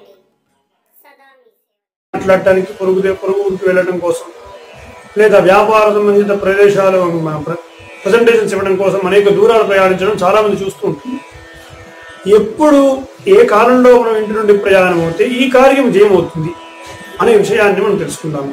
చేయండి సదా మీ సేవ మాట్లాడటానికి పొరుగు దే- పొరుగు ఊరికి వెళ్ళడం కోసం లేదా వ్యాపార సంబంధిత ప్రదేశాలు ప్రజెంటేషన్స్ ఇవ్వడం కోసం అనేక దూరాలు ప్రయాణించడం చాలా మంది చూస్తూ ఉంటారు ఎప్పుడు ఏ కాలంలో మనం ఇంటి నుండి ప్రయాణం అవుతే ఈ కార్యం జయమవుతుంది అనే విషయాన్ని మనం తెలుసుకుందాం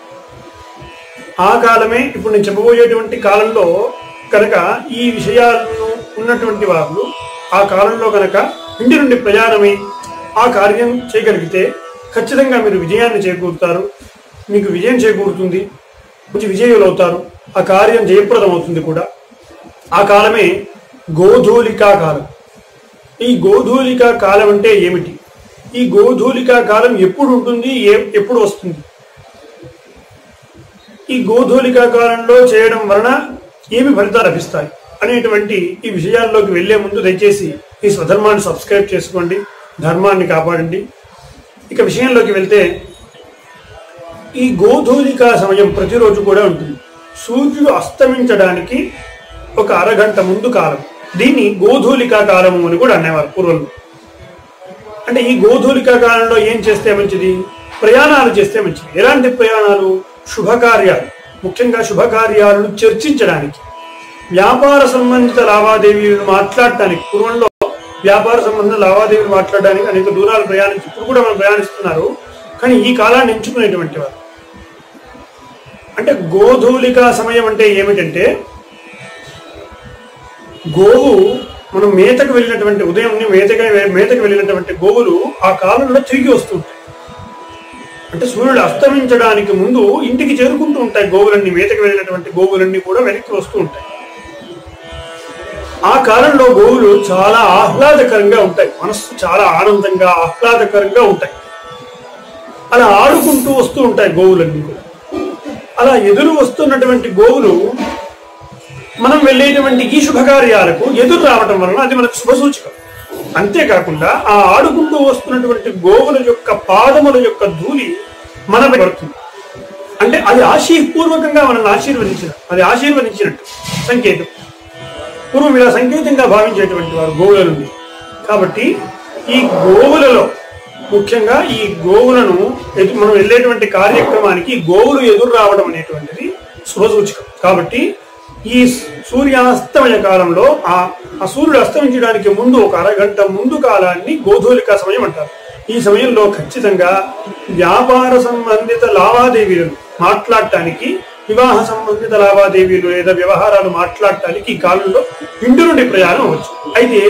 ఆ కాలమే ఇప్పుడు నేను చెప్పబోయేటువంటి కాలంలో కనుక ఈ విషయాలను ఉన్నటువంటి వాళ్ళు ఆ కాలంలో కనుక ఇంటి నుండి ప్రయాణమై ఆ కార్యం చేయగలిగితే ఖచ్చితంగా మీరు విజయాన్ని చేకూరుతారు మీకు విజయం చేకూరుతుంది మంచి విజయులు అవుతారు ఆ కార్యం జయప్రదం అవుతుంది కూడా ఆ కాలమే గోధూలికా కాలం ఈ గోధూలికా కాలం అంటే ఏమిటి ఈ గోధూలికా కాలం ఎప్పుడు ఉంటుంది ఏ- ఎప్పుడు వస్తుంది ఈ గోధూలికా కాలంలో చేయడం వలన ఏమి ఫలితాలు లభిస్తాయి అనేటువంటి ఈ విషయాల్లోకి వెళ్లే ముందు దయచేసి ఈ స్వధర్మాన్ని సబ్స్క్రైబ్ చేసుకోండి ధర్మాన్ని కాపాడండి ఇక విషయంలోకి వెళ్తే ఈ గోధూలికా సమయం ప్రతిరోజు కూడా ఉంటుంది సూర్యుడు అస్తమించడానికి ఒక అరగంట ముందు కాలం దీన్ని గోధూలికా కాలము అని కూడా అనేవారు పూర్వంలో అంటే ఈ గోధూలికా కాలంలో ఏం చేస్తే మంచిది ప్రయాణాలు చేస్తే మంచిది ఎలాంటి ప్రయాణాలు శుభకార్యాలు ముఖ్యంగా శుభకార్యాలను చర్చించడానికి వ్యాపార సంబంధిత లావాదేవీలు మాట్లాడటానికి పూర్వంలో వ్యాపార సంబంధిత లావాదేవీలు మాట్లాడడానికి అనేక దూరాలు ప్రయాణించి ఇప్పుడు కూడా మనం ప్రయాణిస్తున్నారు కానీ ఈ కాలాన్ని ఎంచుకునేటువంటి వారు అంటే గోధూలికా సమయం అంటే ఏమిటంటే గోవు మనం మేతకు వెళ్ళినటువంటి ఉదయం మేతగా మేతకు వెళ్ళినటువంటి గోవులు ఆ కాలంలో తిరిగి వస్తుంటాయి అంటే సూర్యుడు అస్తమించడానికి ముందు ఇంటికి చేరుకుంటూ ఉంటాయి గోవులన్నీ మేతకు వెళ్ళినటువంటి గోవులన్నీ కూడా వెనక్కి వస్తూ ఉంటాయి ఆ కాలంలో గోవులు చాలా ఆహ్లాదకరంగా ఉంటాయి మనస్సు చాలా ఆనందంగా ఆహ్లాదకరంగా ఉంటాయి అలా ఆడుకుంటూ వస్తూ ఉంటాయి గోవులన్నీ కూడా అలా ఎదురు వస్తున్నటువంటి గోవులు మనం వెళ్ళేటువంటి ఈ శుభకార్యాలకు ఎదురు రావటం వలన అది మనకు శుభ సూచకం అంతేకాకుండా ఆ ఆడుకుంటూ వస్తున్నటువంటి గోవుల యొక్క పాదముల యొక్క ధూళి మన మీద పడుతుంది అంటే అది ఆశీపూర్వకంగా మనల్ని ఆశీర్వదించిన అది ఆశీర్వదించినట్టు సంకేతం పూర్వం ఇలా సంకేతంగా భావించేటువంటి వారు గోవుల నుండి కాబట్టి ఈ గోవులలో ముఖ్యంగా ఈ గోవులను ఎదు- మనం వెళ్ళేటువంటి కార్యక్రమానికి గోవులు ఎదురు రావడం అనేటువంటిది శుభసూచకం కాబట్టి ఈ సూర్యాస్తమయ కాలంలో ఆ ఆ సూర్యుడు అస్తమించడానికి ముందు ఒక అరగంట ముందు కాలాన్ని గోధూలిక సమయం అంటారు ఈ సమయంలో ఖచ్చితంగా వ్యాపార సంబంధిత లావాదేవీలను మాట్లాడటానికి వివాహ సంబంధిత లావాదేవీలు లేదా వ్యవహారాలు మాట్లాడటానికి ఈ కాలంలో ఇంటి నుండి ప్రయాణం అవ్వచ్చు అయితే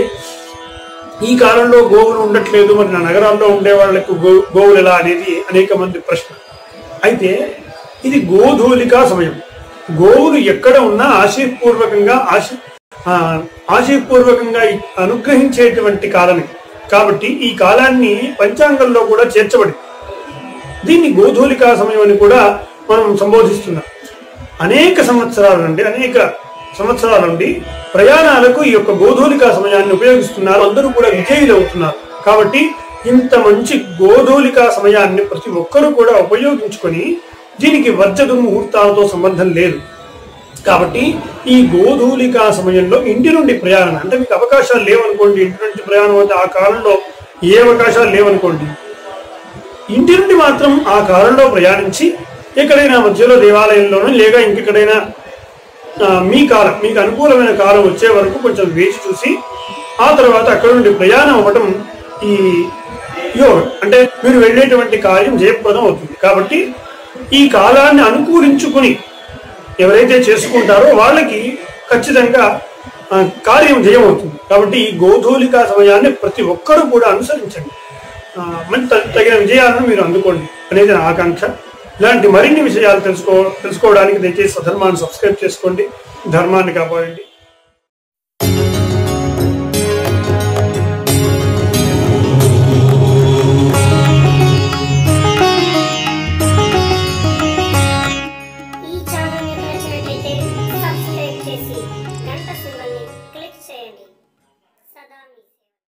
ఈ కాలంలో గోవులు ఉండట్లేదు మరి నా నగరాల్లో ఉండే వాళ్ళకు గో గోవులు ఎలా అనేది అనేక మంది ప్రశ్న అయితే ఇది గోధూలికా సమయం గోవులు ఎక్కడ ఉన్నా ఆశయపూర్వకంగా ఆశ ఆ, ఆశయపూర్వకంగా అనుగ్రహించేటువంటి కాలమే కాబట్టి ఈ కాలాన్ని పంచాంగంలో కూడా చేర్చబడి దీన్ని గోధూలికా సమయం అని కూడా మనం సంబోధిస్తున్నాం అనేక సంవత్సరాల నుండి అనేక సంవత్సరాల నుండి ప్రయాణాలకు ఈ యొక్క గోధూలికా సమయాన్ని ఉపయోగిస్తున్నారు అందరూ కూడా విజయులు అవుతున్నారు కాబట్టి ఇంత మంచి గోధూలికా సమయాన్ని ప్రతి ఒక్కరూ కూడా ఉపయోగించుకొని దీనికి వర్జ దుర్ముహూర్తాలతో సంబంధం లేదు కాబట్టి ఈ గోధూలికా సమయంలో ఇంటి నుండి ప్రయాణం అంటే మీకు అవకాశాలు లేవనుకోండి ఇంటి నుండి ప్రయాణం అంటే ఆ కాలంలో ఏ అవకాశాలు లేవనుకోండి ఇంటి నుండి మాత్రం ఆ కాలంలో ప్రయాణించి ఎక్కడైనా మధ్యలో దేవాలయంలోనూ లేక ఇంకెక్కడైనా ఆ, మీ కాలం మీకు అనుకూలమైన కాలం వచ్చే వరకు కొంచెం వేచి చూసి ఆ తర్వాత అక్కడ నుండి ప్రయాణం అవ్వటం ఈ యోగం అంటే మీరు వెళ్ళేటువంటి కార్యం జయప్రదం అవుతుంది కాబట్టి ఈ కాలాన్ని అనుకూలించుకుని ఎవరైతే చేసుకుంటారో వాళ్ళకి ఖచ్చితంగా ఆ, కార్యం జయం అవుతుంది కాబట్టి ఈ గోధూలికా సమయాన్ని ప్రతి ఒక్కరూ కూడా అనుసరించండి ఆ, మంచి త- తగిన విజయాలను మీరు అందుకోండి అనేది నా ఆకాంక్ష ఇలాంటి మరిన్ని విషయాలు తెలుసుకో తెలుసుకోవడానికి దయచేసి సధర్మాన్ని సబ్స్క్రైబ్ చేసుకోండి ధర్మాన్ని కాపాడండి